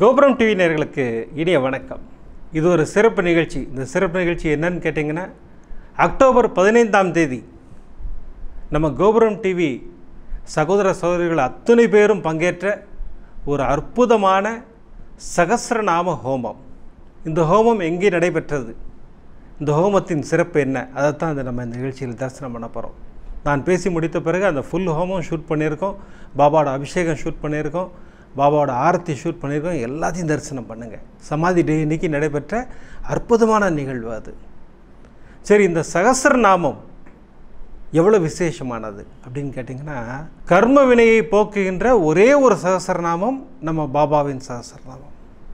கோபுரம் டிவி நேயர்களுக்கு இனிய வணக்கம் இது ஒரு சிறப்பு நிகழ்ச்சி இந்த சிறப்பு நிகழ்ச்சி என்னன்னு கேட்டிங்கன்னா அக்டோபர் பதினைந்தாம் தேதி நம்ம கோபுரம் டிவி சகோதர சகோதரிகள் அத்தனை பேரும் பங்கேற்ற ஒரு அற்புதமான சகஸ்ரநாம ஹோமம் இந்த ஹோமம் எங்கே நடைபெற்றது இந்த ஹோமத்தின் சிறப்பு என்ன அதைத்தான் இந்த நம்ம இந்த நிகழ்ச்சியில் தரிசனம் பண்ண போகிறோம் நான் பேசி முடித்த பிறகு அந்த ஃபுல் ஹோமம் ஷூட் பண்ணியிருக்கோம் பாபாவோட அபிஷேகம் ஷூட் பண்ணியிருக்கோம் பாபாவோட ஆரத்தி ஷூட் பண்ணியிருக்கோம் எல்லாத்தையும் தரிசனம் பண்ணுங்கள் சமாதி டே இன்னைக்கு நடைபெற்ற அற்புதமான நிகழ்வு அது சரி இந்த சகஸ்ரநாமம் எவ்வளோ விசேஷமானது அப்படின்னு கேட்டிங்கன்னா கர்ம வினையை போக்குகின்ற ஒரே ஒரு சகஸ்ரநாமம் நம்ம பாபாவின் சகஸ்ரநாமம்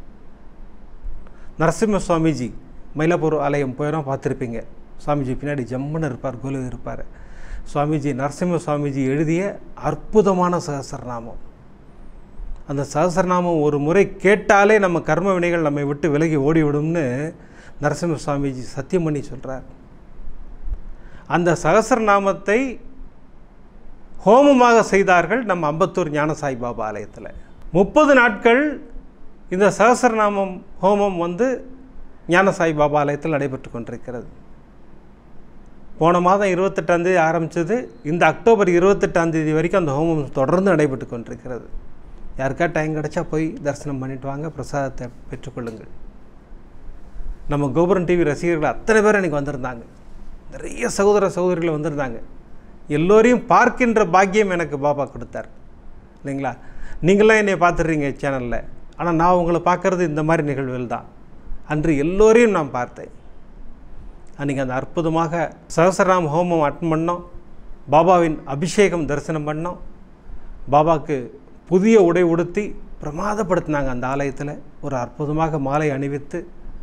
நரசிம்ம சுவாமிஜி மயிலாப்பூர் ஆலயம் போயிடும் பார்த்துருப்பீங்க சுவாமிஜி பின்னாடி ஜம்முன்னு இருப்பார் கோலு இருப்பார் சுவாமிஜி நரசிம்ம சுவாமிஜி எழுதிய அற்புதமான சகஸ்ரநாமம் அந்த சகஸ்ரநாமம் ஒரு முறை கேட்டாலே நம்ம கர்ம வினைகள் நம்மை விட்டு விலகி ஓடிவிடும்னு நரசிம்ம சுவாமிஜி சத்தியம் பண்ணி சொல்கிறார் அந்த சகஸ்ரநாமத்தை ஹோமமாக செய்தார்கள் நம்ம அம்பத்தூர் ஞானசாய் பாபா ஆலயத்தில் முப்பது நாட்கள் இந்த சகஸ்ரநாமம் ஹோமம் வந்து ஞானசாய் பாபா ஆலயத்தில் நடைபெற்று கொண்டிருக்கிறது போன மாதம் இருபத்தெட்டாந்தேதி ஆரம்பித்தது இந்த அக்டோபர் இருபத்தெட்டாந்தேதி வரைக்கும் அந்த ஹோமம் தொடர்ந்து நடைபெற்று கொண்டிருக்கிறது யாருக்கா டைம் கிடச்சா போய் தரிசனம் பண்ணிட்டு வாங்க பிரசாதத்தை பெற்றுக்கொள்ளுங்கள் நம்ம கோபுரம் டிவி ரசிகர்கள் அத்தனை பேர் எனக்கு வந்திருந்தாங்க நிறைய சகோதர சகோதரிகள் வந்திருந்தாங்க எல்லோரையும் பார்க்கின்ற பாக்கியம் எனக்கு பாபா கொடுத்தார் இல்லைங்களா நீங்களாம் என்னை பார்த்துடுறீங்க சேனலில் ஆனால் நான் உங்களை பார்க்குறது இந்த மாதிரி நிகழ்வுகள் தான் அன்று எல்லோரையும் நான் பார்த்தேன் அன்றைக்கி அந்த அற்புதமாக சகசராம் ஹோமம் அட்டன் பண்ணோம் பாபாவின் அபிஷேகம் தரிசனம் பண்ணோம் பாபாவுக்கு புதிய உடை உடுத்தி பிரமாதப்படுத்தினாங்க அந்த ஆலயத்தில் ஒரு அற்புதமாக மாலை அணிவித்து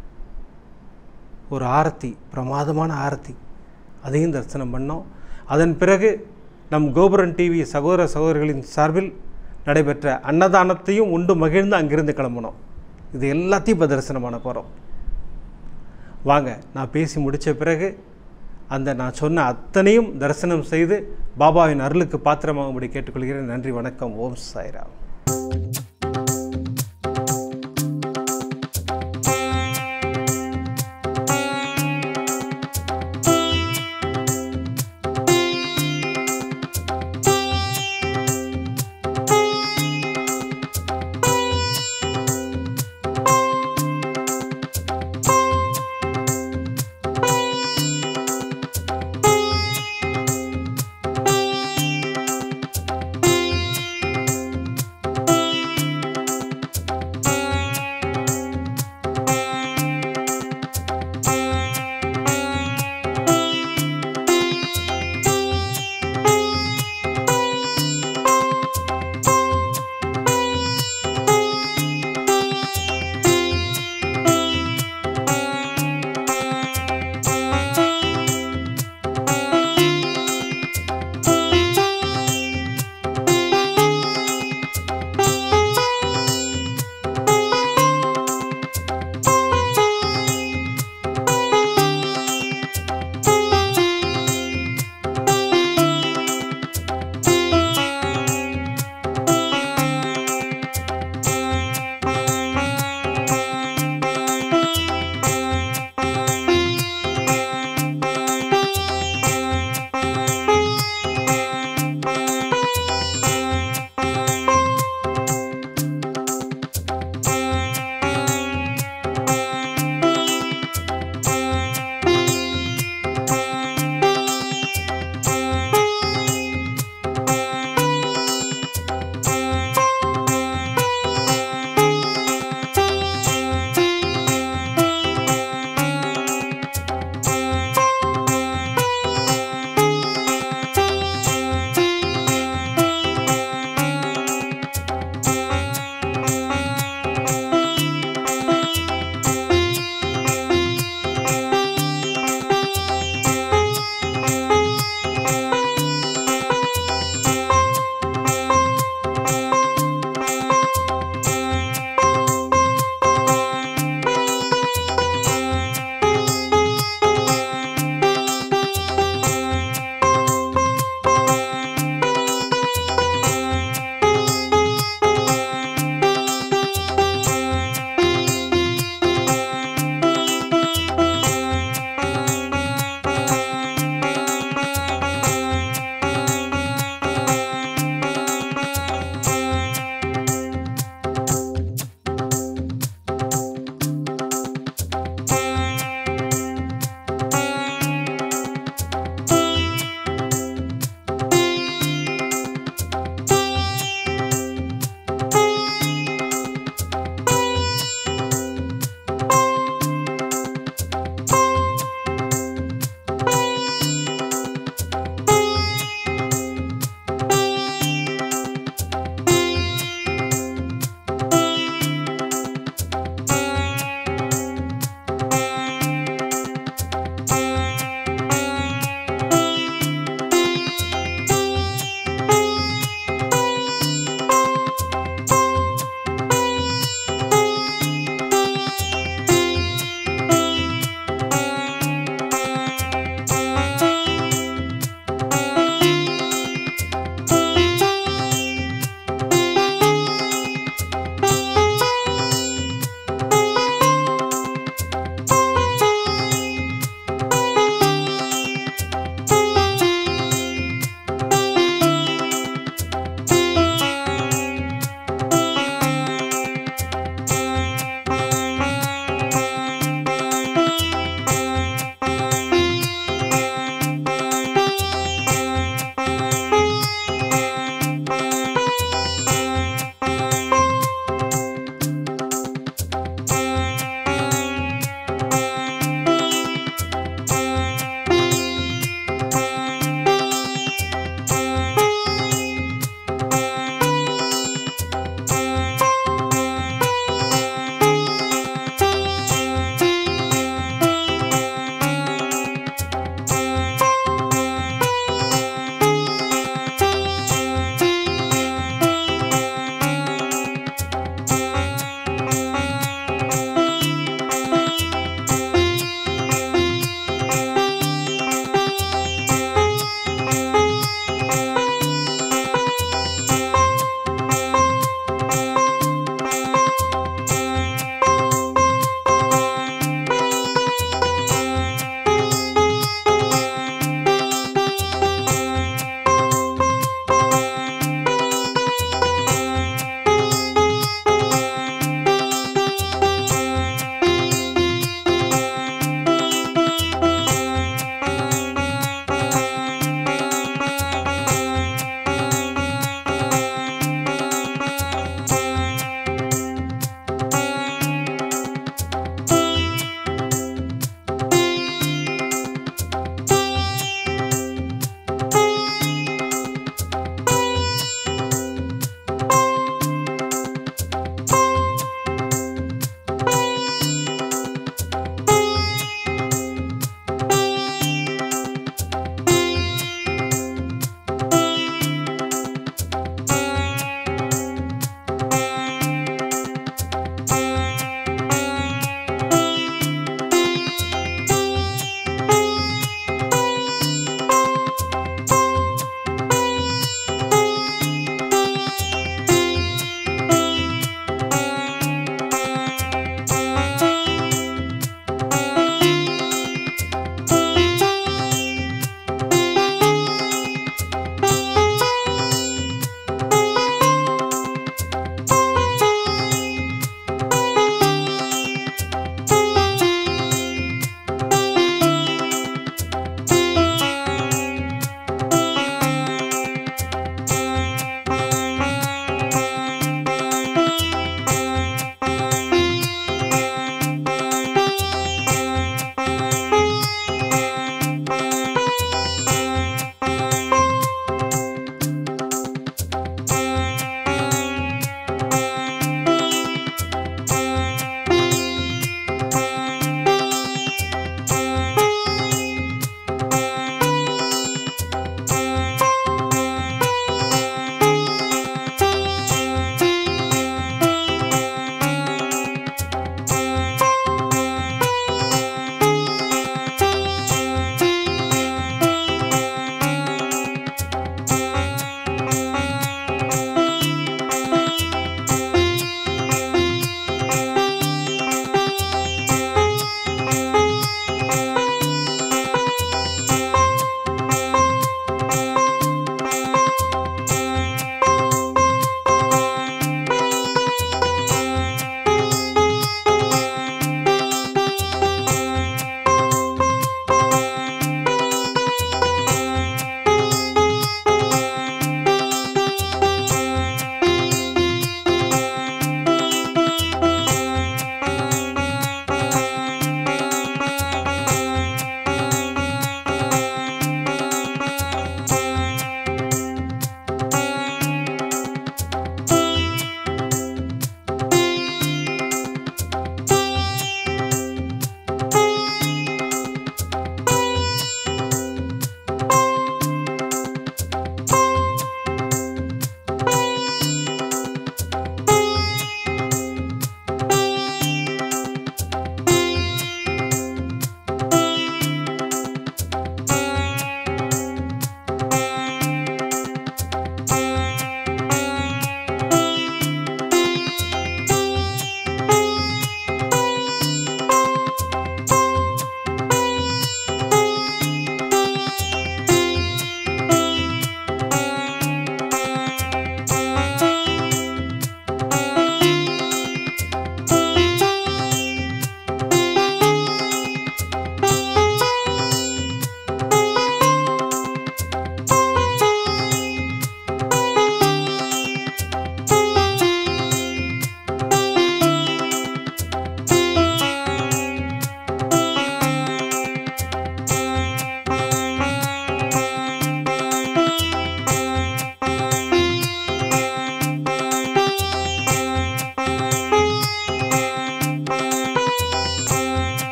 ஒரு ஆரத்தி பிரமாதமான ஆரத்தி அதையும் தரிசனம் பண்ணோம் அதன் பிறகு நம் கோபுரன் டிவி சகோதர சகோதரிகளின் சார்பில் நடைபெற்ற அன்னதானத்தையும் உண்டு மகிழ்ந்து அங்கிருந்து கிளம்பணும் இது எல்லாத்தையும் இப்போ தரிசனம் பண்ண போகிறோம் வாங்க நான் பேசி முடித்த பிறகு அந்த நான் சொன்ன அத்தனையும் தரிசனம் செய்து பாபாவின் அருளுக்கு பாத்திரமாகும்படி கேட்டுக்கொள்கிறேன் நன்றி வணக்கம் ஓம் சாய்ராம்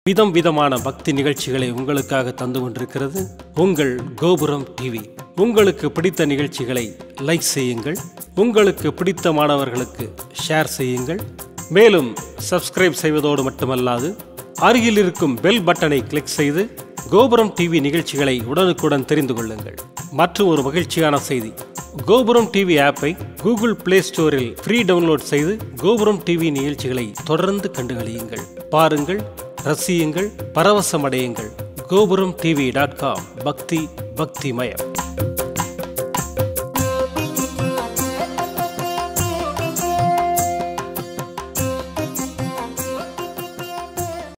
விதம் விதமான பக்தி நிகழ்ச்சிகளை உங்களுக்காக தந்து கொண்டிருக்கிறது உங்கள் கோபுரம் டிவி உங்களுக்கு பிடித்த நிகழ்ச்சிகளை லைக் செய்யுங்கள் உங்களுக்கு பிடித்த மாணவர்களுக்கு ஷேர் செய்யுங்கள் மேலும் சப்ஸ்கிரைப் செய்வதோடு மட்டுமல்லாது அருகில் இருக்கும் பெல் பட்டனை கிளிக் செய்து கோபுரம் டிவி நிகழ்ச்சிகளை உடனுக்குடன் தெரிந்து கொள்ளுங்கள் மற்றும் ஒரு மகிழ்ச்சியான செய்தி கோபுரம் டிவி ஆப்பை கூகுள் பிளே ஸ்டோரில் ஃப்ரீ டவுன்லோட் செய்து கோபுரம் டிவி நிகழ்ச்சிகளை தொடர்ந்து கண்டுகளியுங்கள் பாருங்கள் ரசியுங்கள் பரவசமடையுங்கள் கோபுரம் டிவி டாட் காம் பக்தி பக்திமயம்